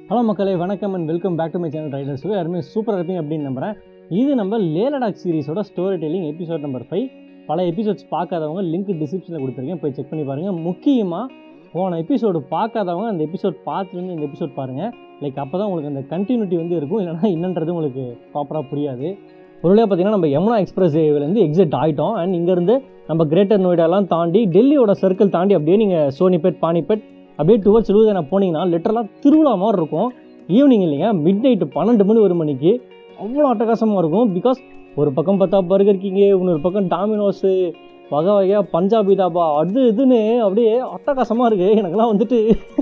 hello மக்களே வணக்கம் and welcome back to my channel Riders யாருமே சூப்பராக இருப்பீங்க அப்படின்னு நம்புறேன் இது நம்ம லேலடாக் சீரிஸோட story telling episode number five பல எபிசோட்ஸ் பார்க்காதவங்க லிங்க் டிஸ்கிரிப்ஷனில் கொடுத்துருக்கேன் போய் செக் பண்ணி பாருங்கள் முக்கியமாக போன எபிசோடு பார்க்காதவங்க அந்த எபிசோட் பார்த்துருந்து இந்த எபிசோட் பாருங்கள் லைக் அப்போ தான் உங்களுக்கு அந்த கண்டினியூட்டி வந்து இருக்கும் இல்லைனா என்னன்றது உங்களுக்கு ப்ராப்பராக புரியாது ஒரு வழியாக பார்த்தீங்கன்னா நம்ம யமுனா எக்ஸ்பிரஸ் வேலேருந்து எக்ஸிட் ஆகிட்டோம் அண்ட் இங்கேருந்து நம்ம கிரேட்டர் நோய்டாலாம் தாண்டி டெல்லியோட சர்க்கிள் தாண்டி அப்படியே நீங்கள் சோனிபேட் பானிபேட் அப்படியே டுவர்ட்ஸ் லூதனா போனீங்கன்னா லிட்டரலாக திருவிழா மாதிரி இருக்கும் ஈவினிங் இல்லைங்க மிட் நைட்டு பன்னெண்டு மணி ஒரு மணிக்கு அவ்வளோ அட்டகாசமாக இருக்கும் பிகாஸ் ஒரு பக்கம் பார்த்தா பர்கர் கிங்கு இன்னொரு பக்கம் டாமினோஸு வகை வகையாக பஞ்சாபி தாபா அது இதுன்னு அப்படியே அட்டகாசமாக இருக்குது எனக்கெல்லாம் வந்துட்டு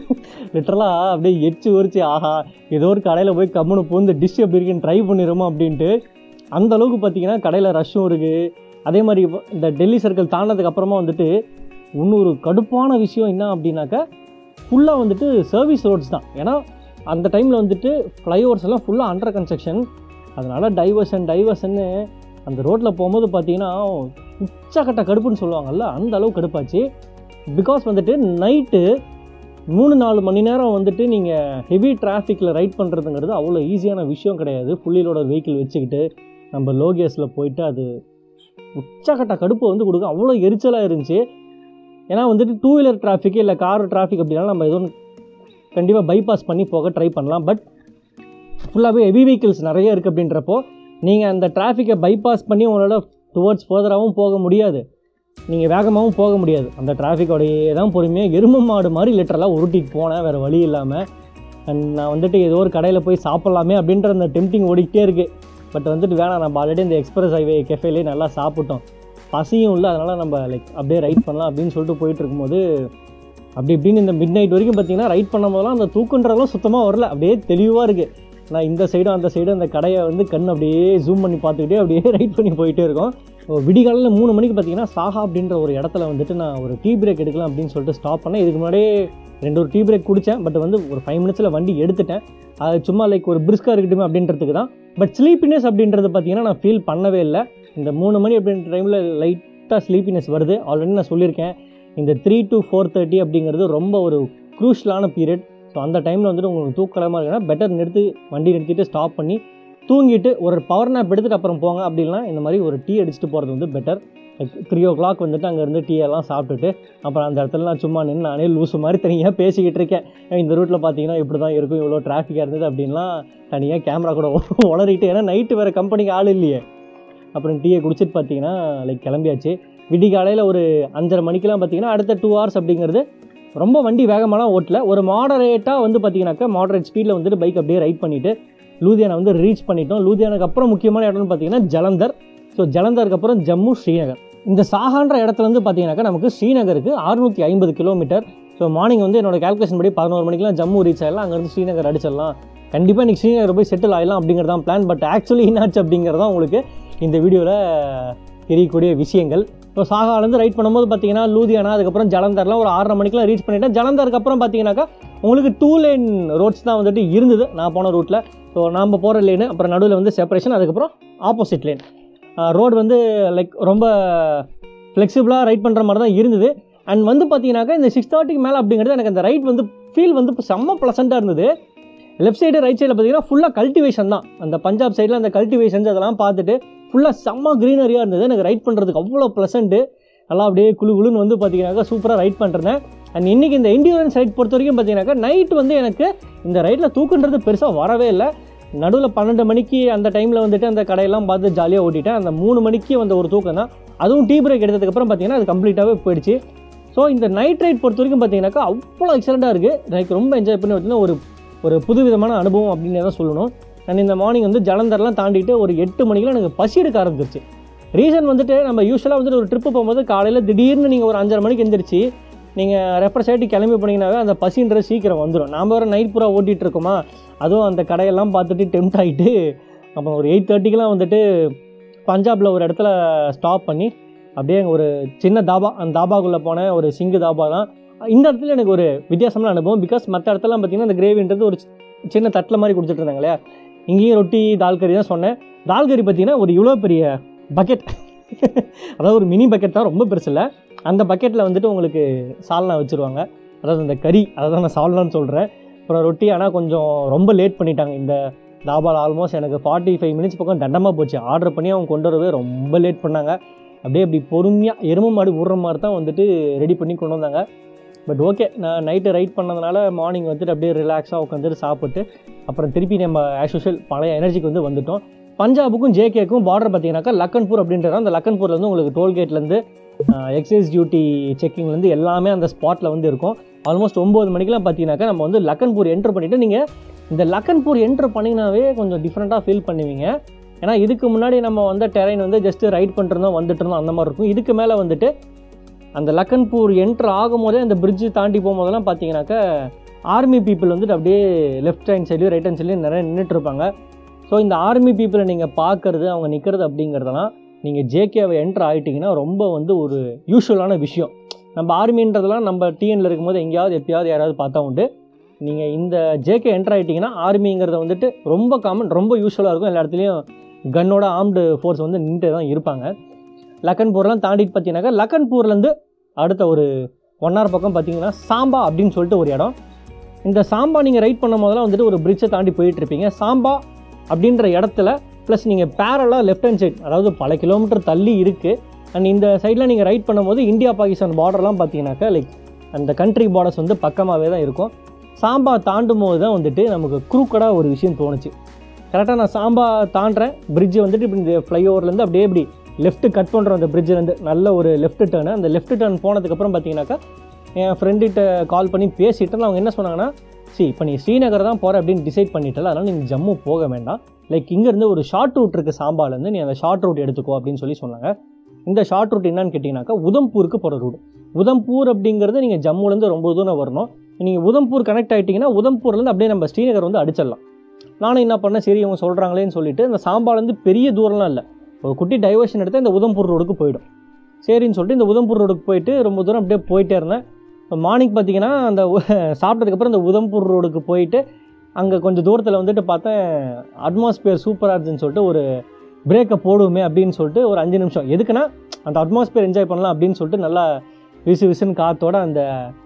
லிட்டரலாக அப்படியே எச்சு உரிச்சு ஆஹா ஏதோ ஒரு கடையில் போய் கம்முனு பூந்து டிஷ் எப்படி இருக்குன்னு ட்ரை பண்ணிடுமா அப்படின்ட்டு அந்த அளவுக்கு பார்த்தீங்கன்னா கடையில் ரஷ்ஷும் இருக்குது அதே மாதிரி இப்ப இந்த டெல்லி சர்க்கிள் தாண்டதுக்கு அப்புறமா வந்துட்டு இன்னொரு கடுப்பான விஷயம் என்ன அப்படின்னாக்கா ஃபுல்லாக வந்துட்டு சர்வீஸ் ரோட்ஸ் தான் ஏன்னா அந்த டைமில் வந்துட்டு ஃப்ளைஓவர்ஸ் எல்லாம் ஃபுல்லாக அண்டர் கன்ஸ்ட்ரக்ஷன் அதனால் டைவர்ஷன் டைவர்ஷன்னு அந்த ரோட்டில் போகும்போது பார்த்தீங்கன்னா உச்சக்கட்ட கடுப்புன்னு சொல்லுவாங்கல்ல அந்த அளவு கடுப்பாச்சு பிகாஸ் வந்துட்டு நைட்டு மூணு நாலு மணி நேரம் வந்துட்டு நீங்கள் ஹெவி டிராஃபிக்கில் ரைட் பண்ணுறதுங்கிறது அவ்வளோ ஈஸியான விஷயம் கிடையாது ஃபுல்லிலோட வெஹிக்கிள் வச்சுக்கிட்டு நம்ம லோகேஸில் போயிட்டு அது உச்சக்கட்ட கடுப்பு வந்து கொடுக்கும் அவ்வளோ எரிச்சலாக இருந்துச்சு ஏன்னா வந்துட்டு டூ வீலர் டிராஃபிக் இல்லை கார் டிராஃபிக் அப்படின்னா நம்ம எதுவும் கண்டிப்பாக பைபாஸ் பண்ணி போக ட்ரை பண்ணலாம் பட் ஃபுல்லாகவே ஹெவி வெஹிக்கிள்ஸ் நிறைய இருக்குது அப்படின்றப்போ நீங்கள் அந்த டிராஃபிக்கை பைபாஸ் பண்ணி உங்களால் டுவர்ட்ஸ் ஃபர்தராகவும் போக முடியாது நீங்கள் வேகமாகவும் போக முடியாது அந்த டிராஃபிக்கோடையே தான் பொறுமையாக எருமை மாடு மாதிரி லிட்டரலாக உருட்டிட்டு போனேன் வேறு வழி இல்லாமல் அண்ட் நான் வந்துட்டு ஏதோ ஒரு கடையில் போய் சாப்பிட்லாமே அப்படின்ற அந்த டெம்டிங் ஓடிக்கிட்டே இருக்குது பட் வந்துட்டு வேணாம் நம்ம ஆல்ரெடி இந்த எக்ஸ்பிரஸ் ஹைவே கெஃபேலே நல்லா சாப்பிட்டோம் பசியும் இல்லை அதனால் நம்ம லைக் அப்படியே ரைட் பண்ணலாம் அப்படின்னு சொல்லிட்டு போயிட்டு இருக்கும்போது அப்படி இப்படின்னு இந்த மிட் நைட் வரைக்கும் பார்த்தீங்கன்னா ரைட் பண்ணும் போதெல்லாம் அந்த தூக்குன்றதெல்லாம் சுத்தமாக வரல அப்படியே தெளிவாக இருக்குது நான் இந்த சைடும் அந்த சைடும் அந்த கடையை வந்து கண் அப்படியே ஜூம் பண்ணி பார்த்துக்கிட்டே அப்படியே ரைட் பண்ணி போயிட்டே இருக்கோம் விடிகாலையில் மூணு மணிக்கு பார்த்தீங்கன்னா சாஹா அப்படின்ற ஒரு இடத்துல வந்துட்டு நான் ஒரு டீ பிரேக் எடுக்கலாம் அப்படின்னு சொல்லிட்டு ஸ்டாப் பண்ணேன் இதுக்கு முன்னாடியே ரெண்டு ஒரு டீ பிரேக் குடித்தேன் பட் வந்து ஒரு ஃபைவ் மினிட்ஸில் வண்டி எடுத்துட்டேன் அது சும்மா லைக் ஒரு பிரிஸ்காக இருக்கட்டும் அப்படின்றதுக்கு தான் பட் ஸ்லீப்பினஸ் அப்படின்றது பார்த்தீங்கன்னா நான் ஃபீல் பண்ணவே இல்லை இந்த மூணு மணி அப்படின்ற டைமில் லைட்டாக ஸ்லீப்பினஸ் வருது ஆல்ரெடி நான் சொல்லியிருக்கேன் இந்த த்ரீ டு ஃபோர் தேர்ட்டி அப்படிங்கிறது ரொம்ப ஒரு க்ரூஷலான பீரியட் ஸோ அந்த டைமில் வந்துட்டு உங்களுக்கு தூக்கலமாக இருக்குன்னா பெட்டர் நிறுத்தி வண்டி நிறுத்திட்டு ஸ்டாப் பண்ணி தூங்கிட்டு ஒரு பவர் நேப் எடுத்துகிட்டு அப்புறம் போங்க அப்படின்னா இந்த மாதிரி ஒரு டீ அடிச்சுட்டு போகிறது வந்து better like three o'clock வந்துட்டு அங்கேருந்து டீ எல்லாம் சாப்பிட்டுட்டு அப்புறம் அந்த இடத்துல நான் சும்மா நின்று நானே லூசு மாதிரி தனியாக பேசிக்கிட்டு இருக்கேன் இந்த ரூட்டில் பார்த்தீங்கன்னா இப்படி தான் இருக்கும் இவ்வளோ டிராஃபிக்காக இருந்தது அப்படின்லாம் தனியாக கேமரா கூட உளறிட்டு ஏன்னா நைட்டு வேறு கம்பெனிக்கு ஆள் இல்லையே அப்புறம் டீயை குடிச்சிட்டு பார்த்தீங்கன்னா லைக் கிளம்பியாச்சு விடி காலையில் ஒரு அஞ்சரை மணிக்கெலாம் பார்த்தீங்கன்னா அடுத்த டூ ஹவர்ஸ் அப்படிங்கிறது ரொம்ப வண்டி வேகமாலாம் ஓட்டல ஒரு மாடரேட்டாக வந்து பார்த்தீங்கன்னாக்கா மாடரேட் ஸ்பீடில் வந்துட்டு பைக் அப்படியே ரைட் பண்ணிவிட்டு லூதியானா வந்து ரீச் பண்ணிட்டோம் லூதியானுக்கு அப்புறம் முக்கியமான இடம்னு பார்த்தீங்கன்னா ஜலந்தர் ஸோ ஜலந்தருக்கு அப்புறம் ஜம்மு ஸ்ரீநகர் இந்த சாகான்ற இடத்துல வந்து பார்த்தீங்கன்னாக்கா நமக்கு ஸ்ரீநகருக்கு அறுநூற்றி ஐம்பது கிலோமீட்டர் ஸோ மார்னிங் வந்து என்னோட கால்குலேஷன் படி பதினோரு மணிக்கெலாம் ஜம்மு ரீச் ஆகிடலாம் அங்கேருந்து ஸ்ரீநகர் அடிச்சிடலாம் கண்டிப்பாக இன்றைக்கி ஸ்ரீநகர் போய் செட்டில் ஆகிடலாம் அப்படிங்கிறது தான் பிளான் பட் ஆக்சுவலி என்னாச்சு அப்படிங்கிறது தான் உங்களுக்கு இந்த வீடியோவில் தெரியக்கூடிய விஷயங்கள் ஸோ சாகாலேருந்து ரைட் பண்ணும்போது பார்த்தீங்கன்னா லூதியானா அதுக்கப்புறம் ஜலந்தர்லாம் ஒரு ஆறரை மணிக்கெலாம் ரீச் பண்ணிட்டேன் ஜலந்தருக்கு அப்புறம் பார்த்தீங்கன்னாக்கா உங்களுக்கு டூ லேன் ரோட்ஸ் தான் வந்துட்டு இருந்தது நான் போன ரூட்டில் ஸோ நாம் போகிற லேனு அப்புறம் நடுவில் வந்து செப்பரேஷன் அதுக்கப்புறம் ஆப்போசிட் லேன் ரோடு வந்து லைக் ரொம்ப ஃப்ளெக்சிபிளாக ரைட் பண்ணுற மாதிரி தான் இருந்தது அண்ட் வந்து பார்த்தீங்கன்னாக்கா இந்த சிக்ஸ் தேர்ட்டிக்கு மேலே அப்படிங்கிறது எனக்கு அந்த ரைட் வந்து ஃபீல் வந்து இப்போ செம்ம ப்ளசண்ட்டாக இருந்தது லெஃப்ட் சைடு ரைட் சைடில் பார்த்தீங்கன்னா ஃபுல்லாக கல்டிவேஷன் தான் அந்த பஞ்சாப் சைடில் அந்த கல்டிவேஷன்ஸ் அதெல்லாம் பார்த்துட்டு ஃபுல்லாக செம்ம க்ரீனரியாக இருந்தது எனக்கு ரைட் பண்ணுறதுக்கு அவ்வளோ ப்ளசண்ட்டு நல்லா அப்படியே குழு குழுன்னு வந்து பார்த்தீங்கன்னாக்கா சூப்பராக ரைட் பண்ணுறேன் அண்ட் இன்றைக்கி இந்த இண்டியூரன்ஸ் ரைட் பொறுத்த வரைக்கும் பார்த்தீங்கன்னாக்கா நைட் வந்து எனக்கு இந்த ரைட்டில் தூக்குன்றது பெருசாக வரவே இல்லை நடுவில் பன்னெண்டு மணிக்கு அந்த டைமில் வந்துட்டு அந்த கடையெல்லாம் பார்த்து ஜாலியாக ஓட்டிட்டேன் அந்த மூணு மணிக்கு வந்த ஒரு தூக்கம் தான் அதுவும் டீ பிரேக் எடுத்ததுக்கப்புறம் பார்த்தீங்கன்னா அது கம்ப்ளீட்டாகவே போயிடுச்சு ஸோ இந்த நைட் ரைட் பொறுத்த வரைக்கும் பார்த்தீங்கன்னாக்கா அவ்வளோ எக்ஸலண்ட்டாக இருக்குது எனக்கு ரொம்ப என்ஜாய் பண்ணி பார்த்தீங்கன்னா ஒரு ஒரு புதுவிதமான அனுபவம் அப்படின்னு தான் சொல்லணும் நான் இந்த மார்னிங் வந்து ஜலந்தர்லாம் தாண்டிட்டு ஒரு எட்டு மணிக்கெலாம் எனக்கு பசி எடுக்க ஆரம்பிச்சிருச்சு ரீசன் வந்துட்டு நம்ம யூஸ்வலாக வந்துட்டு ஒரு ட்ரிப்பு போகும்போது காலையில் திடீர்னு நீங்கள் ஒரு அஞ்சரை மணிக்கு எந்திரிச்சு நீங்கள் ரெஃப்ரெஷ் ஆகிட்டு கிளம்பி போனீங்கன்னாவே அந்த பசின்றது சீக்கிரம் வந்துடும் நாம் வேறு நைட் பூரா ஓட்டிகிட்டு இருக்கோமா அதுவும் அந்த கடையெல்லாம் பார்த்துட்டு டெம்ட் ஆகிட்டு அப்புறம் ஒரு எயிட் தேர்ட்டிக்கெலாம் வந்துட்டு பஞ்சாபில் ஒரு இடத்துல ஸ்டாப் பண்ணி அப்படியே ஒரு சின்ன தாபா அந்த தாபாக்குள்ளே போனேன் ஒரு சிங்கு தாபா தான் இந்த இடத்துல எனக்கு ஒரு வித்தியாசமான அனுபவம் பிகாஸ் மற்ற இடத்துலலாம் பார்த்தீங்கன்னா அந்த கிரேவின்றது ஒரு சின்ன தட்டில் மாதிரி கொடுத்துட்டு இருந்தாங்க இல்லையா இங்கேயும் ரொட்டி தால் கறி தான் சொன்னேன் தால் கறி பார்த்தீங்கன்னா ஒரு இவ்வளோ பெரிய பக்கெட் அதாவது ஒரு மினி பக்கெட் தான் ரொம்ப பெருசு இல்லை அந்த பக்கெட்டில் வந்துட்டு உங்களுக்கு சால்னா வச்சுருவாங்க அதாவது அந்த கறி அதை தான் நான் சால்னான்னு சொல்கிறேன் அப்புறம் ரொட்டி ஆனால் கொஞ்சம் ரொம்ப லேட் பண்ணிட்டாங்க இந்த தாபால் ஆல்மோஸ்ட் எனக்கு ஃபார்ட்டி ஃபைவ் மினிட்ஸ் பக்கம் தண்டமாக போச்சு ஆர்டர் பண்ணி அவங்க கொண்டு வரவே ரொம்ப லேட் பண்ணாங்க அப்படியே அப்படி பொறுமையாக எருமை மாடு விடுற மாதிரி தான் வந்துட்டு ரெடி பண்ணி கொண்டு வந்தாங்க பட் ஓகே நான் நைட்டு ரைட் பண்ணதுனால மார்னிங் வந்துட்டு அப்படியே ரிலாக்ஸாக உட்காந்துட்டு சாப்பிட்டு அப்புறம் திருப்பி நம்ம ஆஸ் யூஷுவல் பழைய எனர்ஜிக்கு வந்து வந்துட்டோம் பஞ்சாபுக்கும் ஜேகேக்கும் பார்டர் பார்த்தீங்கன்னாக்கா லக்கன்பூர் அப்படின்றது அந்த லக்கன்பூரில் வந்து உங்களுக்கு டோல்கேட்லேருந்து எக்ஸைஸ் டியூட்டி செக்கிங்லேருந்து எல்லாமே அந்த ஸ்பாட்டில் வந்து இருக்கும் ஆல்மோஸ்ட் ஒம்பது மணிக்கெலாம் பார்த்தீங்கன்னாக்கா நம்ம வந்து லக்கன்பூர் என்ட்ரு பண்ணிவிட்டு நீங்கள் இந்த லக்கன்பூர் என்ட்ரு பண்ணிங்கனாவே கொஞ்சம் டிஃப்ரெண்ட்டாக ஃபீல் பண்ணுவீங்க ஏன்னா இதுக்கு முன்னாடி நம்ம வந்த டெரைன் வந்து ஜஸ்ட்டு ரைட் பண்ணிருந்தோம் வந்துட்டு இருந்தோம் அந்த மாதிரி இருக்கும் இதுக்கு மேலே வந்துட்டு அந்த லக்கன்பூர் என்ட்ரு ஆகும்போதே அந்த பிரிட்ஜு தாண்டி போகும்போதெல்லாம் பார்த்தீங்கன்னாக்கா ஆர்மி பீப்புள் வந்துட்டு அப்படியே லெஃப்ட் ஹேண்ட் சைட்லையும் ரைட் ஹேண்ட் சைட்லையும் நிறைய நின்றுட்டு இருப்பாங்க ஸோ இந்த ஆர்மி பீப்புளை நீங்கள் பார்க்குறது அவங்க நிற்கிறது அப்படிங்கிறதெல்லாம் நீங்கள் ஜேகேவை என்ட்ரு ஆகிட்டிங்கன்னா ரொம்ப வந்து ஒரு யூஸ்வலான விஷயம் நம்ம ஆர்மின்றதெல்லாம் நம்ம டிஎனில் இருக்கும்போது எங்கேயாவது எப்பயாவது யாராவது பார்த்தா உண்டு நீங்கள் இந்த ஜேகே என்ட்ரு ஆகிட்டிங்கன்னா ஆர்மிங்கிறத வந்துட்டு ரொம்ப காமன் ரொம்ப யூஸ்வலாக இருக்கும் எல்லா இடத்துலையும் கன்னோட ஆர்ம்டு ஃபோர்ஸ் வந்து நின்றுட்டு தான் இருப்பாங்க லக்கன்பூர்லாம் தாண்டிட்டு பார்த்தீங்கன்னாக்கா லக்கன்பூர்லேருந்து அடுத்த ஒரு ஒன் ஹவர் பக்கம் பார்த்தீங்கன்னா சாம்பா அப்படின்னு சொல்லிட்டு ஒரு இடம் இந்த சாம்பா நீங்கள் ரைட் பண்ணும் போதெல்லாம் வந்துட்டு ஒரு பிரிட்ஜை தாண்டி போயிட்டு இருப்பீங்க சாம்பா அப்படின்ற இடத்துல ப்ளஸ் நீங்கள் பேரலாக லெஃப்ட் ஹேண்ட் சைட் அதாவது பல கிலோமீட்டர் தள்ளி இருக்குது அண்ட் இந்த சைடில் நீங்கள் ரைட் பண்ணும்போது இந்தியா பாகிஸ்தான் பார்டர்லாம் பார்த்தீங்கன்னாக்கா லைக் அந்த கண்ட்ரி பார்டர்ஸ் வந்து பக்கமாகவே தான் இருக்கும் சாம்பா தாண்டும் போது தான் வந்துட்டு நமக்கு குரூக்கடாக ஒரு விஷயம் தோணுச்சு கரெக்டாக நான் சாம்பா தாண்டுறேன் பிரிட்ஜ் வந்துட்டு இப்படி இந்த ஃப்ளைஓவர்லேருந்து அப்படியே இப்படி லெஃப்ட் கட் பண்ணுறோம் அந்த பிரிட்ஜிலேருந்து நல்ல ஒரு லெஃப்ட் டேர்னு அந்த லெஃப்ட் டேர்ன் போனதுக்கப்புறம் பார்த்தீங்கன்னாக்கா என் ஃப்ரெண்டுகிட்ட கால் பண்ணி பேசிட்டு அவங்க என்ன சொன்னாங்கன்னா சி இப்போ நீ ஸ்ரீநகர் தான் போகிற அப்படின்னு டிசைட் பண்ணிட்டல அதனால் நீங்கள் ஜம்மு போக வேண்டாம் லைக் இங்கேருந்து ஒரு ஷார்ட் ரூட் இருக்குது சாம்பாலேருந்து நீ அந்த ஷார்ட் ரூட் எடுத்துக்கோ அப்படின்னு சொல்லி சொன்னாங்க இந்த ஷார்ட் ரூட் என்னன்னு கேட்டிங்கனாக்கா உதம்பூருக்கு போகிற ரூட் உதம்பூர் அப்படிங்கிறது நீங்கள் ஜம்முலேருந்து ரொம்ப தூரம் வரணும் நீங்கள் உதம்பூர் கனெக்ட் ஆகிட்டிங்கன்னா உதம்பூர்லேருந்து அப்படியே நம்ம ஸ்ரீநகர் வந்து அடிச்சிடலாம் நானும் என்ன பண்ணேன் சரி இவங்க சொல்கிறாங்களேன்னு சொல்லிட்டு இந்த சாம்பாலேருந்து பெரிய தூரம்லாம் இல்லை ஒரு குட்டி டைவர்ஷன் எடுத்து இந்த உதம்பூர் ரோடுக்கு போயிடும் சரின்னு சொல்லிட்டு இந்த உதம்பூர் ரோடுக்கு போயிட்டு ரொம்ப தூரம் அப்படியே போயிட்டே இருந்தேன் இப்போ மார்னிங் பார்த்தீங்கன்னா அந்த உ- சாப்பிட்டதுக்கப்புறம் இந்த உதம்பூர் ரோடுக்கு போயிட்டு அங்கே கொஞ்சம் தூரத்தில் வந்துட்டு பார்த்தேன் அட்மாஸ்பியர் சூப்பராக இருந்துச்சுன்னு சொல்லிட்டு ஒரு பிரேக்கை போடுவோமே அப்படின்னு சொல்லிட்டு ஒரு அஞ்சு நிமிஷம் எதுக்குன்னா அந்த அட்மாஸ்பியர் என்ஜாய் பண்ணலாம் அப்படின்னு சொல்லிட்டு நல்லா விசு விசுன்னு காத்தோட அந்த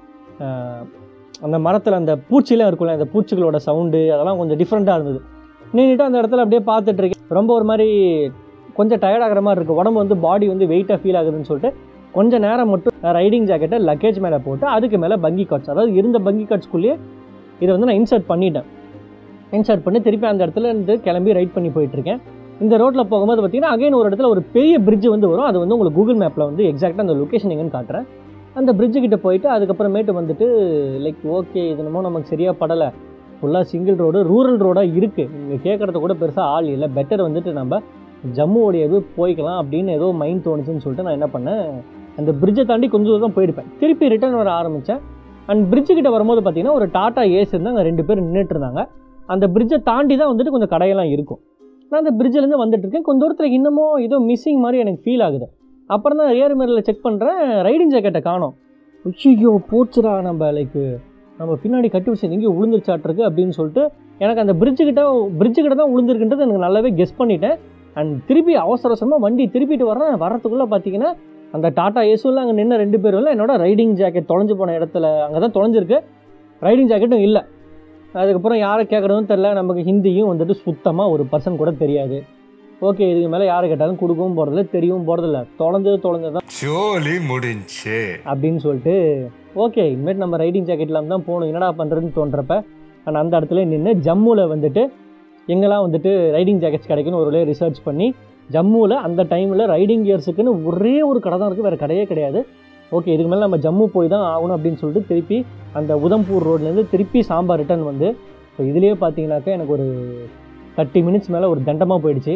அஹ், அந்த மரத்தில் அந்த பூச்சிலாம் இருக்கும்ல அந்த பூச்சிகளோட சவுண்டு அதெல்லாம் கொஞ்சம் டிஃப்ரெண்ட்டாக இருந்தது நின்றுட்டு அந்த இடத்துல அப்படியே பார்த்துட்டு இருக்கேன் ரொம்ப ஒரு மாதிரி கொஞ்சம் tired ஆகுற மாதிரி இருக்குது உடம்பு வந்து பாடி வந்து வெயிட்டாக ஃபீல் ஆகுதுன்னு சொல்லிட்டு கொஞ்ச நேரம் மட்டும் ரைடிங் ஜாக்கெட்டை லக்கேஜ் மேலே போட்டு அதுக்கு மேலே பங்கி கார்ட்ஸ் அதாவது இருந்த பங்கி கார்ட்ஸ்குள்ளேயே இதை வந்து நான் இன்சர்ட் பண்ணிட்டேன் இன்சர்ட் பண்ணி திருப்பி அந்த இடத்துல இருந்து கிளம்பி ரைட் பண்ணி போயிட்டுருக்கேன் இந்த ரோட்டில் போகும்போது பார்த்தீங்கன்னா அகைன் ஒரு இடத்துல ஒரு பெரிய bridge வந்து வரும் அது வந்து உங்களுக்கு கூகுள் மேப்பில் வந்து எக்ஸாக்டாக அந்த லொக்கேஷன் எங்கன்னு காட்டுறேன் அந்த bridge கிட்ட போயிட்டு அதுக்கப்புறமேட்டு வந்துட்டு லைக் ஓகே இது என்னமோ நமக்கு சரியாக படலை ஃபுல்லாக சிங்கிள் ரோடு ரூரல் ரோடாக இருக்குது இங்கே கேட்குறது கூட பெருசாக ஆள் இல்லை பெட்டர் வந்துட்டு நம்ம ஜம்முவோடையது போய்க்கலாம் அப்படின்னு ஏதோ மைண்ட் தோணுச்சுன்னு சொல்லிட்டு நான் என்ன பண்ணேன் அந்த பிரிட்ஜை தாண்டி கொஞ்சம் தூரம் போயிருப்பேன் திருப்பி ரிட்டர்ன் வர ஆரம்பித்தேன் அண்ட் பிரிட்ஜு கிட்ட வரும்போது பார்த்தீங்கன்னா ஒரு டாட்டா ஏஸ் இருந்தாங்க ரெண்டு பேர் நின்றுட்டு இருந்தாங்க அந்த பிரிட்ஜை தாண்டி தான் வந்துட்டு கொஞ்சம் கடையெல்லாம் இருக்கும் நான் அந்த பிரிட்ஜிலேருந்து வந்துட்டு இருக்கேன் கொஞ்சம் தூரத்தில் இன்னமும் ஏதோ மிஸ்ஸிங் மாதிரி எனக்கு ஃபீல் ஆகுது அப்புறம் தான் ரியர் மிரரில் செக் பண்ணுறேன் ரைடிங் ஜாக்கெட்டை காணோம் ஐயோ போச்சுடா நம்ம லைக் நம்ம பின்னாடி கட்டி வச்சு எங்கேயோ விழுந்துருச்சாட்டிருக்கு அப்படின்னு சொல்லிட்டு எனக்கு அந்த பிரிட்ஜு கிட்ட பிரிட்ஜு கிட்ட தான் விழுந்திருக்குன்றது எனக்கு நல்லாவே கெஸ் பண்ணிட்டேன் அண்ட் திருப்பி அவசர அவசரமாக வண்டி திருப்பிட்டு வரேன் வரத்துக்குள்ளே பார்த்தீங்கன்னா அந்த டாட்டா ஏசுவில் அங்கே நின்று ரெண்டு பேரும் இல்லை என்னோட ரைடிங் ஜாக்கெட் தொலைஞ்சு போன இடத்துல அங்கே தான் தொலைஞ்சிருக்கு ரைடிங் ஜாக்கெட்டும் இல்லை அதுக்கப்புறம் யாரை கேட்குறதும் தெரில நமக்கு ஹிந்தியும் வந்துட்டு சுத்தமாக ஒரு பர்சன் கூட தெரியாது ஓகே இதுக்கு மேலே யாரை கேட்டாலும் கொடுக்கவும் போகிறதில்ல தெரியவும் போகிறதில்ல தொலைஞ்சது தொலைஞ்சது தான் ஜோலி முடிஞ்சு அப்படின்னு சொல்லிட்டு ஓகே இனிமேட் நம்ம ரைடிங் ஜாக்கெட் இல்லாமல் தான் போகணும் என்னடா பண்ணுறதுன்னு தோன்றப்ப நான் அந்த இடத்துல நின்று ஜம்முவில் வந்துட்டு எங்கெல்லாம் வந்துட்டு ரைடிங் ஜாக்கெட்ஸ் கிடைக்குன்னு ஒரு வழியாக ரிசர்ச் பண்ணி ஜம்முவில் அந்த டைமில் ரைடிங் கியர்ஸுக்குன்னு ஒரே ஒரு கடை தான் இருக்குது வேறு கடையே கிடையாது ஓகே இதுக்கு மேலே நம்ம ஜம்மு போய் தான் ஆகணும் அப்படின்னு சொல்லிட்டு திருப்பி அந்த உதம்பூர் ரோட்லேருந்து திருப்பி சாம்பார் ரிட்டர்ன் வந்து இப்போ இதுலேயே பார்த்தீங்கன்னாக்கா எனக்கு ஒரு தேர்ட்டி மினிட்ஸ் மேலே ஒரு தண்டமாக போயிடுச்சு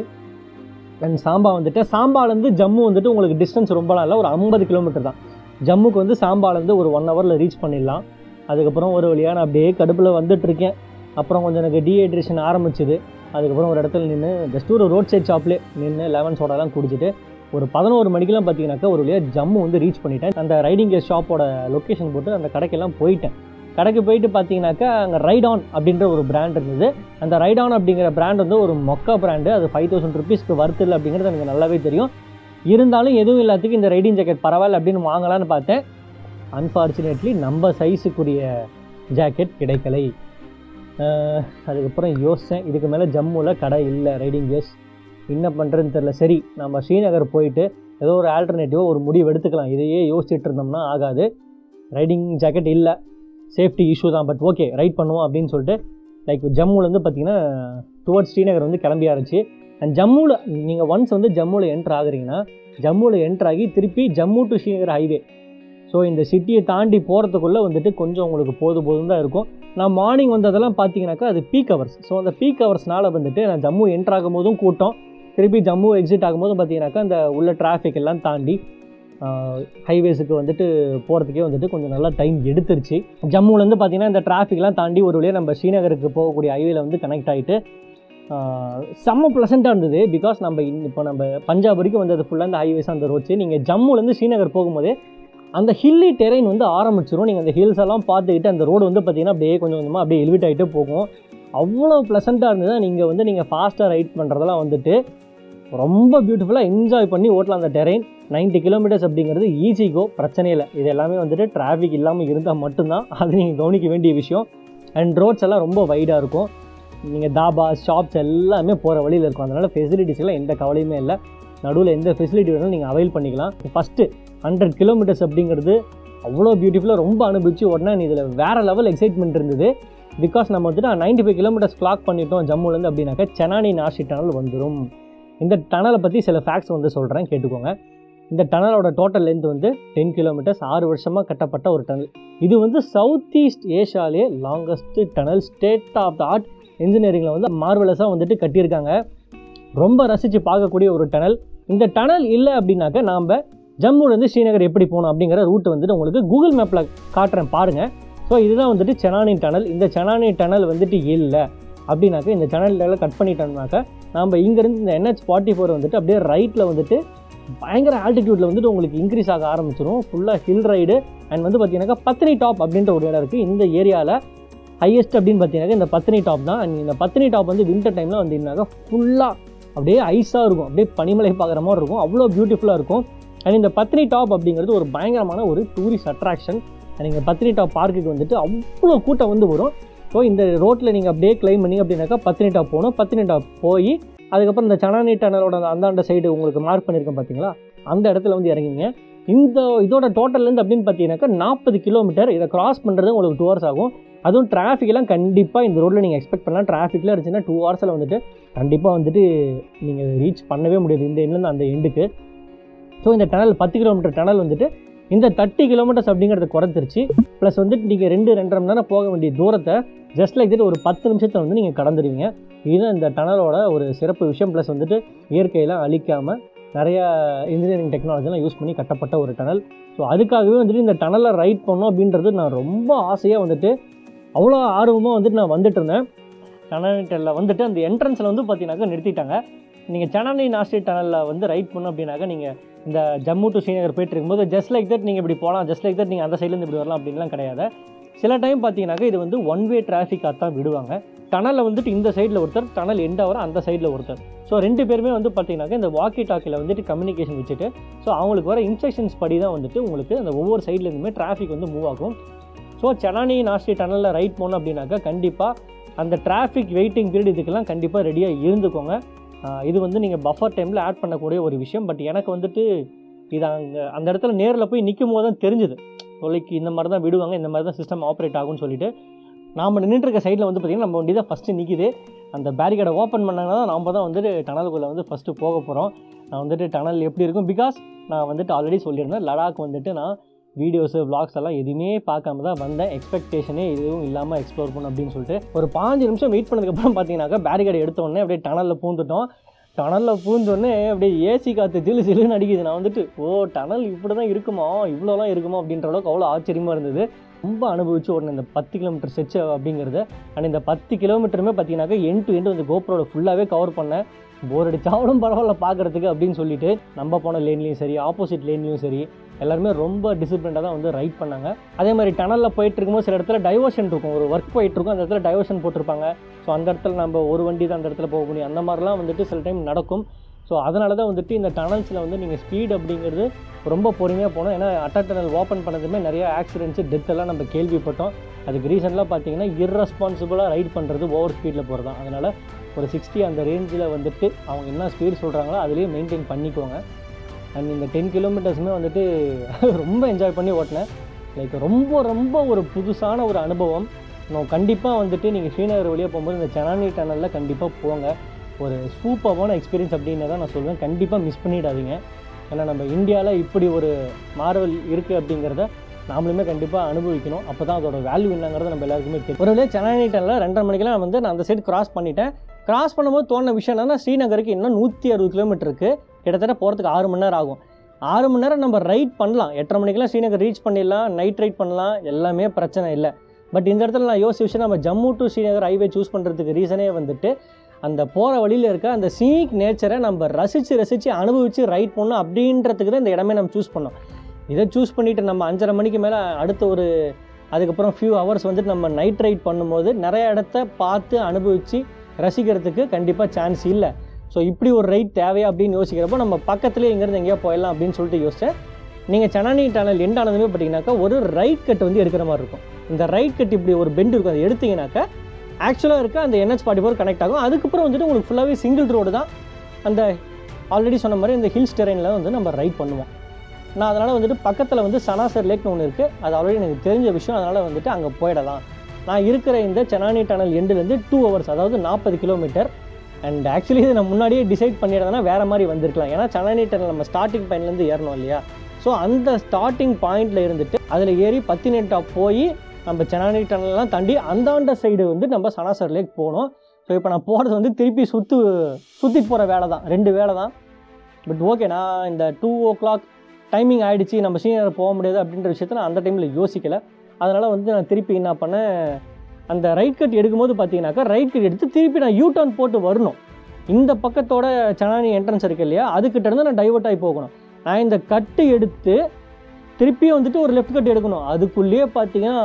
அண்ட் சாம்பா வந்துட்டு சாம்பாலேருந்து ஜம்மு வந்துட்டு உங்களுக்கு டிஸ்டன்ஸ் ரொம்பலாம் இல்லை ஒரு ஐம்பது கிலோமீட்டர் தான் ஜம்முக்கு வந்து சாம்பாலேருந்து ஒரு ஒன் ஹவரில் ரீச் பண்ணிடலாம் அதுக்கப்புறம் ஒரு வழியாக நான் அப்படியே கடுப்பில் வந்துட்டு இருக்கேன் அப்புறம் கொஞ்சம் எனக்கு டீஹைட்ரேஷன் ஆரம்பிச்சுது அதுக்கப்புறம் ஒரு இடத்துல நின்று ஜஸ்ட் ஒரு ரோட் சைட் ஷாப்லேயே நின்று லெமன் சோடாலாம் குடிச்சிட்டு ஒரு பதினோரு மணிக்கெல்லாம் பார்த்தீங்கன்னாக்கா ஒரு வழியாக ஜம்மு வந்து ரீச் பண்ணிட்டேன் அந்த ரைடிங் கேஸ் ஷாப்போட லொக்கேஷன் போட்டு அந்த கடைக்கெல்லாம் போயிட்டேன் கடைக்கு போயிட்டு பார்த்தீங்கன்னாக்கா அங்கே ரைட் ஆன் அப்படின்ற ஒரு பிராண்ட் இருந்தது அந்த ரைட் ஆன் அப்படிங்கிற பிராண்ட் வந்து ஒரு மொக்கா பிராண்டு அது ஃபைவ் தௌசண்ட் ருபீஸ்க்கு வருது இல்லை அப்படிங்கிறது எனக்கு நல்லாவே தெரியும் இருந்தாலும் எதுவும் இல்லாததுக்கு இந்த ரைடிங் ஜாக்கெட் பரவாயில்ல அப்படின்னு வாங்கலாம்னு பார்த்தேன் அன்ஃபார்ச்சுனேட்லி நம்ம சைஸுக்குரிய ஜாக்கெட் கிடைக்கலை அஹ் அதுக்கப்புறம் யோசித்தேன் இதுக்கு மேலே ஜம்முவில் கடை இல்லை ரைடிங் கேஸ் என்ன பண்ணுறதுன்னு தெரில சரி நம்ம ஸ்ரீநகர் போயிட்டு ஏதோ ஒரு ஆல்டர்னேட்டிவாக ஒரு முடிவு எடுத்துக்கலாம் இதையே யோசிச்சுட்டு இருந்தோம்னா ஆகாது ரைடிங் ஜாக்கெட் இல்லை சேஃப்டி இஷ்யூ தான் பட் ஓகே ரைட் பண்ணுவோம் அப்படின்னு சொல்லிட்டு லைக் ஜம்முலேருந்து பார்த்தீங்கன்னா டுவர்ட்ஸ் ஸ்ரீநகர் வந்து கிளம்பி ஆரம்பிச்சு அண்ட் ஜம்முவில் நீங்கள் ஒன்ஸ் வந்து ஜம்முவில் என்ட்ரு ஆகுறீங்கன்னா ஜம்முவில் என்ட்ரு ஆகி திருப்பி Jammu to Srinagar highway so இந்த சிட்டியை தாண்டி போகிறதுக்குள்ளே வந்துட்டு கொஞ்சம் உங்களுக்கு போது போதும் தான் இருக்கும் நான் மார்னிங் வந்ததெல்லாம் பார்த்தீங்கன்னாக்கா அது பீக் ஹவர்ஸ் ஸோ அந்த பீக் ஹவர்ஸ்னால வந்துட்டு நான் ஜம்மு என்ட்ரு ஆகும்போதும் கூட்டம் திருப்பி ஜம்மு எக்ஸிட் ஆகும்போதும் பார்த்தீங்கன்னாக்கா அந்த உள்ள டிராஃபிக் எல்லாம் தாண்டி ஹைவேஸுக்கு வந்துட்டு போகிறதுக்கே வந்துட்டு கொஞ்சம் நல்லா டைம் எடுத்துருச்சு ஜம்முலேருந்து பார்த்தீங்கன்னா இந்த டிராஃபிக்லாம் தாண்டி ஒரு வழியாக நம்ம ஸ்ரீநகருக்கு போகக்கூடிய ஹைவேல வந்து கனெக்ட் ஆகிட்டு செம்ம ப்ளசண்ட்டாக இருந்தது பிகாஸ் நம்ம இந்த- இப்போ நம்ம பஞ்சாப் வரைக்கும் வந்தது ஃபுல்லாக அந்த ஹைவேஸ் அந்த ரோட்ஸு நீங்கள் ஜம்முலேருந்து ஸ்ரீநகர் போகும்போதே அந்த ஹில்லி டெரைன் வந்து ஆரம்பிச்சிரும் நீங்கள் அந்த ஹில்ஸ் எல்லாம் பார்த்துக்கிட்டு அந்த ரோடு வந்து பார்த்தீங்கன்னா அப்படியே கொஞ்சம் கொஞ்சமாக அப்படியே எலிவேட் ஆகிட்டே போகும் அவ்வளோ ப்ளசண்ட்டாக இருந்தது நீங்கள் வந்து நீங்கள் ஃபாஸ்ட்டாக ரைட் பண்ணுறதெல்லாம் வந்துட்டு ரொம்ப பியூட்டிஃபுல்லாக என்ஜாய் பண்ணி ஓட்டலாம் அந்த டெரைன் 90 கிலோமீட்டர்ஸ் அப்படிங்கிறது ஈஸிக்கோ பிரச்சனை இல்லை இது எல்லாமே வந்துட்டு டிராஃபிக் இல்லாமல் இருந்தால் மட்டும்தான் அது நீங்கள் கவனிக்க வேண்டிய விஷயம் அண்ட் ரோட்ஸ் எல்லாம் ரொம்ப வைடாக இருக்கும் நீங்கள் தாபா ஷாப்ஸ் எல்லாமே போகிற வழியில் இருக்கும் அதனால் ஃபெசிலிட்டிஸ்லாம் எந்த கவலையுமே இல்லை நடுவில் எந்த ஃபெசிலிட்டி வேணாலும் நீங்கள் அவைல் பண்ணிக்கலாம் ஃபஸ்ட்டு ஹண்ட்ரட் கிலோமீட்டர்ஸ் அப்படிங்கிறது அவ்வளோ பியூட்டிஃபுல்லாக ரொம்ப அனுபவிச்சு உடனே இதில் வேறு லெவல் எக்ஸைட்மெண்ட் இருந்தது பிகாஸ் நம்ம வந்துட்டு நைன்டி ஃபைவ் கிலோமீட்டர்ஸ் கிளாக் பண்ணிட்டோம் ஜம்முலேருந்து அப்படின்னாக்கா செனானி நாஷி டனல் வந்துடும் இந்த டனலை பற்றி சில ஃபேக்ட்ஸ் வந்து சொல்கிறேன் கேட்டுக்கோங்க இந்த டனலோட டோட்டல் லென்த் வந்து டென் கிலோமீட்டர்ஸ் ஆறு வருஷமாக கட்டப்பட்ட ஒரு டனல் இது வந்து சவுத் ஈஸ்ட் ஏஷியாலே longest tunnel state of the art இன்ஜினியரிங்கில் வந்து மார்வலஸாக வந்துட்டு கட்டியிருக்காங்க ரொம்ப ரசித்து பார்க்கக்கூடிய ஒரு டனல் இந்த டனல் இல்லை அப்படின்னாக்க நாம் ஜம்முலேருந்து ஸ்ரீநகர் எப்படி போகணும் அப்படிங்கிற ரூட் வந்துட்டு உங்களுக்கு கூகுள் மேப்பில் காட்டுறேன் பாருங்கள் ஸோ இதுதான் வந்துட்டு செனானி டனல் இந்த செனானி டனல் வந்துட்டு இல்லை அப்படின்னாக்க இந்த சேனலில் கட் பண்ணிட்டோம்னாக்க நம்ம இங்கேருந்து இந்த NH ஃபார்ட்டி ஃபோர் வந்துட்டு அப்படியே ரைட்டில் வந்துட்டு பயங்கர ஆல்டிடியூட்டில் வந்துட்டு உங்களுக்கு இன்க்ரீஸ் ஆக ஆரம்பிச்சிடும் ஃபுல்லாக ஹில் ரைடு அண்ட் வந்து பார்த்தீங்கன்னாக்கா பத்தினி டாப் அப்படின்ற ஒரு இடம் இருக்குது இந்த ஏரியாவில் ஹையஸ்ட் அப்படின்னு பார்த்தீங்கன்னா இந்த பத்தினி டாப் தான் அண்ட் இந்த பத்தினி டாப் வந்து வின்டர் டைமில் வந்தீங்கன்னாக்கா ஃபுல்லாக அப்படியே ஐஸாக இருக்கும் அப்படியே பனிமலை பார்க்குற மாதிரி இருக்கும் அவ்வளோ பியூட்டிஃபுல்லாக இருக்கும் அண்ட் இந்த பத்தினி டாப் அப்படிங்கிறது ஒரு பயங்கரமான ஒரு டூரிஸ்ட் அட்ராக்ஷன் அண்ட் இங்கே பத்தினி டாப் பார்க்குக்கு வந்துட்டு அவ்வளோ கூட்டம் வந்து வரும் ஸோ இந்த ரோட்டில் நீங்கள் அப்படியே கிளைம் பண்ணி அப்படின்னாக்கா பத்தினி டாப் போகணும் பத்தினி டாப் போய் அதுக்கப்புறம் இந்த சனானி டனலோட அந்த அந்தாண்ட சைடு உங்களுக்கு மார்க் பண்ணியிருக்கேன் பார்த்தீங்களா அந்த இடத்துல வந்து இறங்கிங்க இந்த இதோட டோட்டல்லேருந்து அப்படின்னு பார்த்தீங்கன்னாக்கா நாற்பது கிலோமீட்டர் இதை கிராஸ் பண்ணுறது உங்களுக்கு டூ ஹவர்ஸ் ஆகும் அதுவும் டிராஃபிக்லாம் கண்டிப்பாக இந்த ரோட்டில் நீங்கள் எக்ஸ்பெக்ட் பண்ணலாம் டிராஃபிக்கில் இருந்துச்சுன்னா டூ ஹவர்ஸில் வந்துட்டு கண்டிப்பாக வந்துட்டு நீங்கள் ரீச் பண்ணவே முடியாது இந்த எண்ட்லேருந்து அந்த எண்டுக்கு ஸோ இந்த டனல் பத்து கிலோமீட்டர் டனல் வந்துட்டு இந்த தேர்ட்டி கிலோமீட்டர்ஸ் அப்படிங்கிறத குறைஞ்சிருச்சு ப்ளஸ் வந்துட்டு நீங்கள் ரெண்டு ரெண்டரை மணி நேரம் போக வேண்டிய தூரத்தை ஜஸ்ட் லைக் தட் ஒரு பத்து நிமிஷத்தை வந்து நீங்கள் கடந்துருவீங்க இதுதான் இந்த டனலோட ஒரு சிறப்பு விஷயம் ப்ளஸ் வந்துட்டு இயற்கையெல்லாம் அழிக்காமல் நிறைய இன்ஜினியரிங் டெக்னாலஜிலாம் யூஸ் பண்ணி கட்டப்பட்ட ஒரு டனல் ஸோ அதுக்காகவே வந்துட்டு இந்த டனலை ரைட் பண்ணோம் அப்படின்றது நான் ரொம்ப ஆசையாக வந்துட்டு அவ்வளோ ஆர்வமாக வந்துட்டு நான் வந்துட்டு இருந்தேன் டனல் வந்துட்டு அந்த என்ட்ரன்ஸில் வந்து பார்த்தீங்கன்னாக்கா நிறுத்திட்டாங்க நீங்கள் சனானி நாஸ்டி டனலில் வந்து ரைட் பண்ணோம் அப்படின்னாக்கா நீங்கள் இந்த ஜம்மு டு ஸ்ரீநகர் போயிட்டு இருக்கும்போது ஜஸ்ட் லைக் தட் நீங்கள் இப்படி போகலாம் ஜஸ்ட் லைக் தட் நீங்கள் அந்த சைட்லேருந்து இப்படி வரலாம் அப்படின்லாம் கிடையாது சில டைம் பார்த்தீங்கன்னாக்கா இது வந்து ஒன் வே டிராஃபிக்காக தான் விடுவாங்க டனலில் வந்துட்டு இந்த சைடில் ஒருத்தர் டனல் எண்ட் ஆகிற அந்த சைடில் ஒருத்தர் ஸோ ரெண்டு பேருமே வந்து பார்த்தீங்கன்னாக்கா இந்த வாக்கி டாக்கில் வந்துட்டு கம்யூனிகேஷன் வச்சுட்டு ஸோ அவங்களுக்கு வர இன்ஸ்ட்ரக்ஷன்ஸ் படி தான் வந்துட்டு உங்களுக்கு அந்த ஒவ்வொரு சைட்லேருந்துமே டிராஃபிக் வந்து மூவ் ஆகும் ஸோ செனானி நாஸ்டி டனலில் ரைட் போனோம் அப்படின்னாக்கா கண்டிப்பாக அந்த டிராஃபிக் வெயிட்டிங் பீரியட் இதுக்கெல்லாம் கண்டிப்பாக ரெடியாக இருந்துக்கோங்க ஆஹ் இது வந்து நீங்கள் பஃபர் டைமில் ஆட் பண்ணக்கூடிய ஒரு விஷயம் பட் எனக்கு வந்துட்டு இது அங்கே அந்த இடத்துல நேரில் போய் நிற்கும் போது தான் தெரிஞ்சுது தொலைக்கு இந்த மாதிரி தான் விடுவாங்க இந்த மாதிரி தான் சிஸ்டம் ஆப்ரேட் ஆகும்னு சொல்லிட்டு நாம் நின்றுட்டு இருக்க சைடில் வந்து பார்த்திங்கன்னா நம்ம வண்டி தான் ஃபஸ்ட்டு நிற்கிது அந்த பேரிகேடை ஓப்பன் பண்ணாங்கன்னா தான் நாம் தான் வந்துட்டு டனலுக்குள்ளே வந்து ஃபஸ்ட்டு போக போகிறோம் நான் வந்துட்டு டனல் எப்படி இருக்கும் பிகாஸ் நான் வந்துட்டு ஆல்ரெடி சொல்லியிருந்தேன் லடாக் வந்துட்டு நான் வீடியோஸு vlogs எல்லாம் எதுவுமே பார்க்காம தான் வந்தேன் எக்ஸ்பெக்டேஷனே எதுவும் இல்லாமல் எக்ஸ்ப்ளோர் பண்ணணும் அப்படின்னு சொல்லிட்டு ஒரு பாஞ்சு நிமிஷம் வெயிட் பண்ணதுக்கப்புறம் பார்த்தீங்கன்னாக்கா பேரிகேட் எடுத்த உடனே அப்படியே டனலில் பூந்துட்டோம் டனலில் பூந்தோடனே அப்படியே ஏசி காற்று ஜிலு ஜிலுன்னு அடிக்குது நான் வந்துட்டு ஓ டனல் இப்படி தான் இருக்குமா இவ்வளோலாம் இருக்குமா அப்படின்ற அளவுக்கு அவ்வளோ ஆச்சரியமாக இருந்தது ரொம்ப அனுபவிச்சு உடனே இந்த பத்து கிலோமீட்டர் செச்சு அப்படிங்கிறது அண்ட் இந்த பத்து கிலோமீட்டருமே பார்த்தீங்கன்னாக்கா எண்ட் டு எண்ட் வந்து கோப்ரோட ஃபுல்லாகவே கவர் பண்ணேன் போர் அடிச்சாலும் பரவாயில்ல பார்க்குறதுக்கு அப்படின்னு சொல்லிட்டு நம்ம போன லேன்லேயும் சரி ஆப்போசிட் லேன்லேயும் சரி எல்லாருமே ரொம்ப டிசிப்ளினாக தான் வந்து ரைட் பண்ணாங்க அதே மாதிரி டனலில் போயிட்டு இருக்கும்போது சில இடத்துல டைவர்ஷன் இருக்கும் ஒரு ஒர்க் போயிட்டு இருக்கும் அந்த இடத்துல டைவர்ஷன் போட்டிருப்பாங்க ஸோ அந்த இடத்துல நம்ம ஒரு வண்டி தான் அந்த இடத்துல போக முடியும் அந்த மாதிரிலாம் வந்துட்டு சில டைம் நடக்கும் ஸோ அதனால தான் வந்துட்டு இந்த டனல்ஸில் வந்து நீங்கள் ஸ்பீட் அப்படிங்கிறது ரொம்ப பொறுமையாக போகணும் ஏன்னா அட்டர் டனல் ஓப்பன் பண்ணதுமே நிறைய ஆக்சிடென்ட்ஸு டெத் எல்லாம் நம்ம கேள்விப்பட்டோம் அதுக்கு ரீசன்லாம் பார்த்தீங்கன்னா இர்ரெஸ்பான்சிபிளாக ரைட் பண்ணுறது ஓவர் ஸ்பீடில் போகிறது தான் அதனால் ஒரு சிக்ஸ்டி அந்த ரேஞ்சில் வந்துட்டு அவங்க என்ன ஸ்பீட் சொல்கிறாங்களோ அதுலேயே மெயின்டைன் பண்ணிக்கோங்க அண்ட் இந்த டென் கிலோமீட்டர்ஸுமே வந்துட்டு ரொம்ப என்ஜாய் பண்ணி ஓட்டினேன் லைக் ரொம்ப ரொம்ப ஒரு புதுசான ஒரு அனுபவம் நான் கண்டிப்பாக வந்துட்டு நீங்கள் ஸ்ரீநகர் வழியாக போகும்போது இந்த செனானி டனலில் கண்டிப்பாக போங்க ஒரு சூப்பரான எக்ஸ்பீரியன்ஸ் அப்படின்னு தான் நான் சொல்லுவேன் கண்டிப்பாக மிஸ் பண்ணிடாதீங்க ஏன்னா நம்ம இந்தியாவில் இப்படி ஒரு மார்வல் இருக்குது அப்படிங்கிறத நாமளுமே கண்டிப்பாக அனுபவிக்கணும் அப்போ தான் அதோட வேல்யூ என்னங்கிறது நம்ம எல்லாருக்குமே தெரியும் ஒருவேளை சென்னை டனில் ரெண்டரை மணிக்கெல்லாம் வந்து நான் அந்த சைடு கிராஸ் பண்ணிட்டேன் கிராஸ் பண்ணும்போது தோணுன விஷயம் என்னன்னா ஸ்ரீநகருக்கு இன்னும் நூற்றி அறுபது கிலோமீட்டர் இருக்குது கிட்டத்தட்ட போகிறதுக்கு ஆறு மணி நேரம் ஆகும் ஆறு மணி நேரம் நம்ம ரைட் பண்ணலாம் எட்டரை மணிக்கெல்லாம் ஸ்ரீநகர் ரீச் பண்ணிடலாம் நைட் ரைட் பண்ணலாம் எல்லாமே பிரச்சனை இல்லை பட் இந்த இடத்துல நான் யோசிச்ச விஷயம் நம்ம Jammu to Srinagar highway choose பண்ணுறதுக்கு ரீசனே வந்துட்டு அந்த போகிற வழியில் இருக்க அந்த சீனிக் நேச்சரை நம்ம ரசித்து ரசித்து அனுபவித்து ரைட் பண்ணணும் அப்படின்றதுக்கு தான் இந்த இடமே நம்ம சூஸ் பண்ணோம் இதை சூஸ் பண்ணிவிட்டு நம்ம அஞ்சரை மணிக்கு மேலே அடுத்த ஒரு அதுக்கப்புறம் ஃபியூ ஹவர்ஸ் வந்துட்டு நம்ம நைட் ரைட் பண்ணும்போது நிறைய இடத்த பார்த்து அனுபவித்து ரசிக்கிறதுக்கு கண்டிப்பாக சான்ஸ் இல்லை ஸோ இப்படி ஒரு ரைட் தேவையா அப்படின்னு யோசிக்கிறப்போ நம்ம பக்கத்துலேயே இங்கேருந்து எங்கேயோ போயிடலாம் அப்படின்னு சொல்லிட்டு யோசித்தேன் நீங்கள் சென்னை டனல் எண்ட் ஆனதுமே பார்த்தீங்கன்னாக்கா ஒரு ரைட் கட் வந்து எடுக்கிற மாதிரி இருக்கும் இந்த ரைட் கட் இப்படி ஒரு பெண்ட் இருக்கும் அதை எடுத்தீங்கன்னாக்கா ஆக்சுவலாக இருக்க அந்த என்ஹெச் ஃபார்ட்டி ஃபோர் கனெக்ட் ஆகும் அதுக்கப்புறம் வந்துட்டு உங்களுக்கு ஃபுல்லாகவே சிங்கிள் ரோடு தான் அந்த ஆல்ரெடி சொன்ன மாதிரி இந்த ஹில்ஸ் டெரெயினில் வந்து நம்ம ரைட் பண்ணுவோம் நான் அதனால் வந்துட்டு பக்கத்தில் வந்து சனாசர் லேக்னு ஒன்று இருக்குது அது ஆல்ரெடி எனக்கு தெரிஞ்ச விஷயம் அதனால் வந்துட்டு அங்கே போயிடலாம் நான் இருக்கிற இந்த செனானி டனல் எண்டுலேருந்து டூ ஹவர்ஸ் அதாவது நாற்பது கிலோமீட்டர் அண்ட் ஆக்சுவலி இது நான் முன்னாடியே டிசைட் பண்ணியிருந்தேன்னா வேறு மாதிரி வந்திருக்கலாம் ஏன்னா செனானி டனல் நம்ம ஸ்டார்டிங் பாயிண்ட்லேருந்து ஏறணும் இல்லையா ஸோ அந்த ஸ்டார்டிங் பாயிண்டில் இருந்துட்டு அதில் ஏறி பத்தினெட்டா போய் நம்ம செனானி டனல்லாம் தாண்டி அந்தாண்ட சைடு வந்து நம்ம சனாசர் லேக் போகணும் ஸோ இப்போ நான் போகிறது வந்து திருப்பி சுற்று சுற்றிட்டு போகிற வேலை தான் ரெண்டு வேலை தான் பட் ஓகே நான் இந்த டூ ஓ கிளாக் டைமிங் ஆகிடுச்சு நம்ம சீனியர் போக முடியாது அப்படின்ற விஷயத்த நான் அந்த டைமில் யோசிக்கலை அதனால் வந்து நான் திருப்பி என்ன பண்ணேன் அந்த ரைட் கட் எடுக்கும்போது பார்த்தீங்கன்னாக்கா ரைட் கட் எடுத்து திருப்பி நான் யூ டர்ன் போட்டு வரணும் இந்த பக்கத்தோட சனானி என்ட்ரன்ஸ் இருக்கு இல்லையா அதுக்கிட்ட இருந்து நான் டைவர்ட் ஆகி போகணும் நான் இந்த கட்டு எடுத்து திருப்பியும் வந்துட்டு ஒரு லெஃப்ட் கட் எடுக்கணும் அதுக்குள்ளேயே பார்த்தீங்கன்னா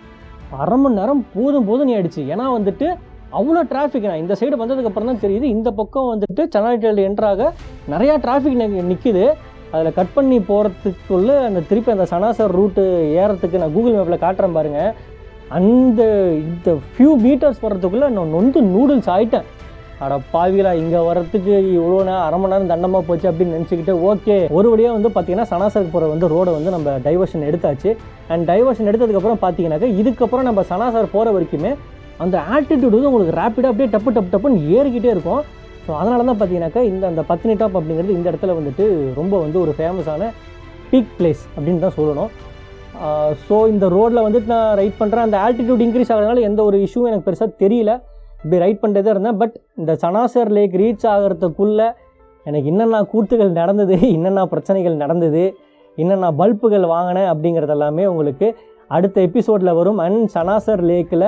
அரை மணி நேரம் போதும் போதும் ஆயிடுச்சு ஏன்னா வந்துட்டு அவ்வளோ டிராஃபிக் நான் இந்த சைடு வந்ததுக்கப்புறம் தான் தெரியுது இந்த பக்கம் வந்துட்டு சென்னை என்ட்ராக நிறையா டிராஃபிக் நிற்கிது அதில் கட் பண்ணி போகிறதுக்குள்ளே அந்த திருப்பி அந்த சனாசர் ரூட்டு ஏறத்துக்கு நான் கூகுள் மேப்பில் காட்டுறேன் பாருங்கள் அந்த இந்த ஃபியூ மீட்டர்ஸ் போகிறதுக்குள்ளே நான் நொந்து நூடுல்ஸ் ஆகிட்டேன் அட பாவிகளா இங்கே வரத்துக்கு இவ்வளோ நேரம் அரை மணி நேரம் தண்டமாக போச்சு அப்படின்னு நினச்சிக்கிட்டு ஓகே ஒரு வழியாக வந்து பார்த்தீங்கன்னா சனாசருக்கு போகிற வந்து ரோடை வந்து நம்ம டைவர்ஷன் எடுத்தாச்சு அண்ட் டைவர்ஷன் எடுத்ததுக்கப்புறம் பார்த்தீங்கன்னாக்கா இதுக்கப்புறம் நம்ம சனாசர் போகிற வரைக்குமே அந்த ஆட்டிடியூட் வந்து உங்களுக்கு ரேப்பிடாக அப்படியே டப்பு டப்பு டப்புன்னு ஏறிக்கிட்டே இருக்கும் ஸோ அதனால தான் பார்த்தீங்கன்னாக்கா இந்த அந்த பத்தினி டாப் அப்படிங்கிறது இந்த இடத்துல வந்துட்டு ரொம்ப வந்து ஒரு ஃபேமஸான பீக் பிளேஸ் அப்படின்னு தான் சொல்லணும் ஸோ இந்த ரோட்டில் வந்துட்டு நான் ரைட் பண்ணுறேன் அந்த ஆல்டிடியூட் இன்க்ரீஸ் ஆகிறதுனால எந்த ஒரு இஷ்யூவும் எனக்கு பெருசாக தெரியல இப்படி ரைட் பண்ணிட்டே இருந்தேன் பட் இந்த சனாசர் லேக் ரீச் ஆகிறதுக்குள்ளே எனக்கு என்னென்ன கூத்துகள் நடந்தது என்னென்ன பிரச்சனைகள் நடந்தது என்னென்ன பல்புகள் வாங்கினேன் அப்படிங்கிறது எல்லாமே உங்களுக்கு அடுத்த எபிசோடில் வரும் அண்ட் சனாசர் லேக்கில்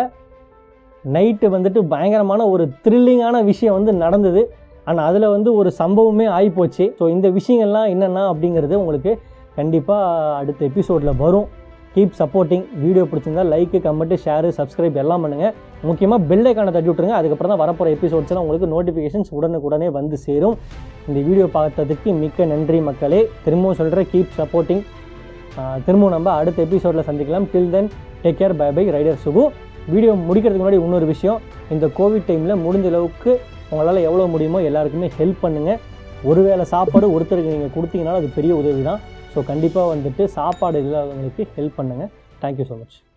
நைட்டு வந்துட்டு பயங்கரமான ஒரு த்ரில்லிங்கான விஷயம் வந்து நடந்தது ஆனால் அதில் வந்து ஒரு சம்பவமே ஆகிப்போச்சு ஸோ இந்த விஷயங்கள்லாம் என்னென்ன அப்படிங்கிறது உங்களுக்கு கண்டிப்பாக அடுத்த எபிசோடில் வரும் கீப் சப்போர்ட்டிங் வீடியோ பிடிச்சிருந்தா லைக்கு கமெண்ட்டு ஷேரு சப்ஸ்கிரைப் எல்லாம் பண்ணுங்கள் முக்கியமாக பெல் ஐக்கானை தட்டி விட்ருங்க அதுக்கப்புறம் தான் வரப்போகிற எபிசோட்ஸ்லாம் உங்களுக்கு நோட்டிஃபிகேஷன்ஸ் உடனுக்குடனே வந்து சேரும் இந்த வீடியோ பார்த்ததுக்கு மிக்க நன்றி மக்களே திரும்பவும் சொல்கிறேன் கீப் சப்போர்ட்டிங் திரும்பவும் நம்ம அடுத்த எபிசோடில் சந்திக்கலாம் till then take care bye bye rider Sugu video முடிக்கிறதுக்கு முன்னாடி இன்னொரு விஷயம் இந்த கோவிட் டைமில் முடிஞ்ச அளவுக்கு உங்களால் எவ்வளோ முடியுமோ எல்லாருக்குமே ஹெல்ப் பண்ணுங்கள் ஒருவேளை சாப்பாடு ஒருத்தருக்கு நீங்கள் கொடுத்தீங்கனாலும் அது பெரிய உதவி தான் ஸோ கண்டிப்பாக வந்துட்டு சாப்பாடு இல்லாதவங்களுக்கு ஹெல்ப் பண்ணுங்கள் தேங்க்யூ ஸோ மச்